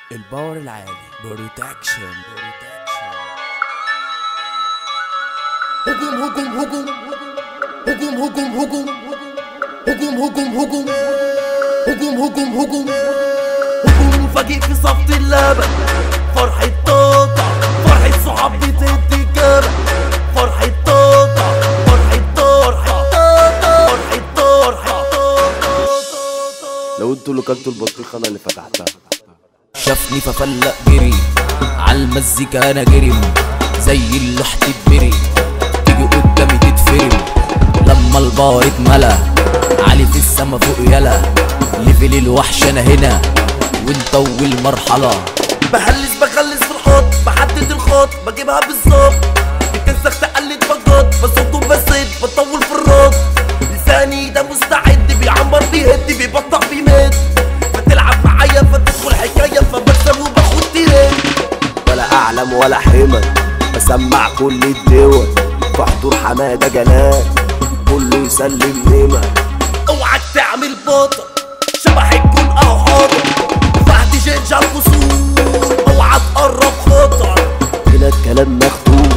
الباور العالي بروتكشن هجوم هجوم هجوم هجوم هجوم هجوم هجوم هجوم هجوم هجوم هجوم هجوم هجوم مفاجئ في صفت اللبن فرحة توتا فرحة صحاب بتدي جبل فرحة توتا فرحة توتا فرحة توتا لو انتوا اللي كلتوا البطيخه انا اللي فتحتها شافني ففلق جري عالمزيكا انا جرم زي اللوح تتبري تيجي قدامي تتفرم لما البار اتملى علي في السما فوق يلا ليفل الوحش انا هنا وانت اول مرحله بهلس بخلص في الحوض بحدد الخط بجيبها بالظبط بتنسخ تقلد بجد بصوت بزيد بطول في الرد لساني ده مستعد بيعمر بيهد بيبطأ بيمد فتلعب معايا فتدخل حكاية فبكسب وباخد ترند ولا اعلم ولا حمل بسمع كل الدول في حضور حماده جلال كله يسلم نمر اوعك تعمل بطل شبح الجون او حاضر فهد جنجة الفصول اوعى تقرب خطر هنا الكلام مختوم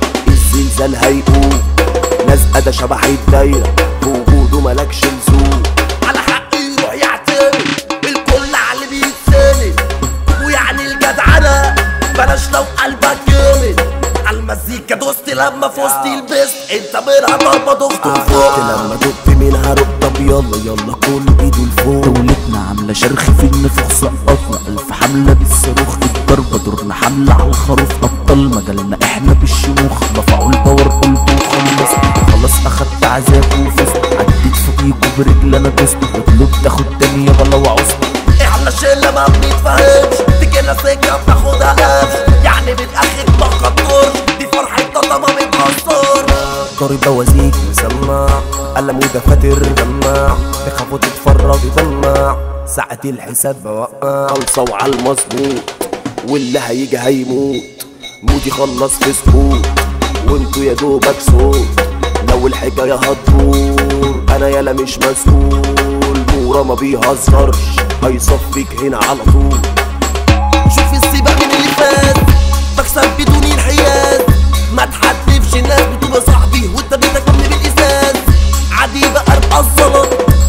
الزلزال هيقوم لازقه ده شبح الدايره في وجوده ملكش لزوم على حق يروح يعتمد الكل على اللي بيتسند ويعني الجدعنة بلاش لو قلبك جامد على المزيكا دوست لما فزت لبست انت منها ضربة ضغط عرفت فوق لما دق منها رق طب يلا يلا كل ايده لفوق دولتنا عاملة شرخ في النفوخ سقطنا ألف حملة بالصاروخ الضربة دورنا حملة على الخروف أبطال مجالنا إحنا بالشموخ رفعوا الباور قلت وخلص خلاص أخدت عذاب وفزت عديت فوقيكوا برجل أنا دوست وطلب تاخد تاني يابا لو عوزت احنا شلة ما بنتفهمش تجينا سكة بتاخدها قفش يعني بالاخر ما خطرش دي فرحة طاطا ما بتخسرش ضارب بوازيك مسمع قلم ودفاتر جمع تخاف وتتفرج تدمع ساعة الحساب بوقع خلصة وعلى المظبوط واللي هيجي هيموت مودي خلص في سكوت وانتوا يا دوبك صوت لو الحكاية هتدور انا يالا مش مسؤول نورة ما بيهزرش هيصفيك هنا على طول شوف السباق من اللي فات بكسب بدون انحياز ما تحدفش الناس بتبقى صاحبي وانت بتكمل بالازاز عادي بقى ابقى الزلط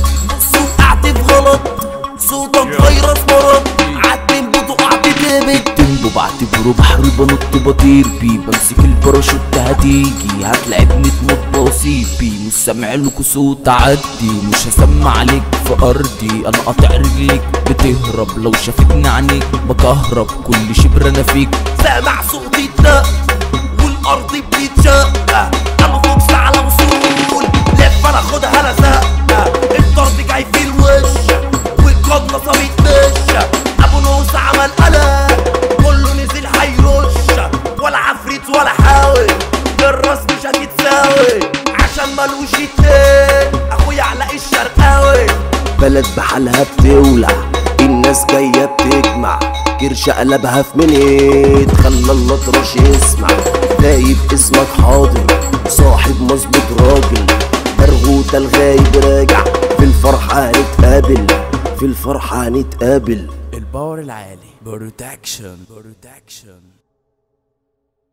وقعت في غلط صوتك فيروس مرض عدي بتقع تتهبط تنبو بعتبره بحر بنط بطير بيه بمسك الباراشوت هتيجي هتلعبني تموت بصيب بيه مش سامع لكوا صوت عدي مش هسمع عليك في ارضي انا قاطع رجليك بتهرب لو شافتني عينيك بكهرب كل شبر انا فيك سامع صوتي اتنق والارض بتتشق انا فوكس على وصول لف انا خدها لزقه الضرب جاي في الوش والقبضه صابت مش ابو نوس عمل قلق كله نزل هيرش ولا عفريت ولا حاول الراس مش هتتساوي عشان ملوش اتنين اخويا علاء الشرقاوي بلد بحالها بتولع الناس جاية بتجمع كرش قلبها في منيت خلى الأطرش يسمع غايب اسمك حاضر صاحب مظبوط راجل برغوت الغايب راجع في الفرحة هنتقابل في الفرحة هنتقابل الباور العالي بروتكشن بروتكشن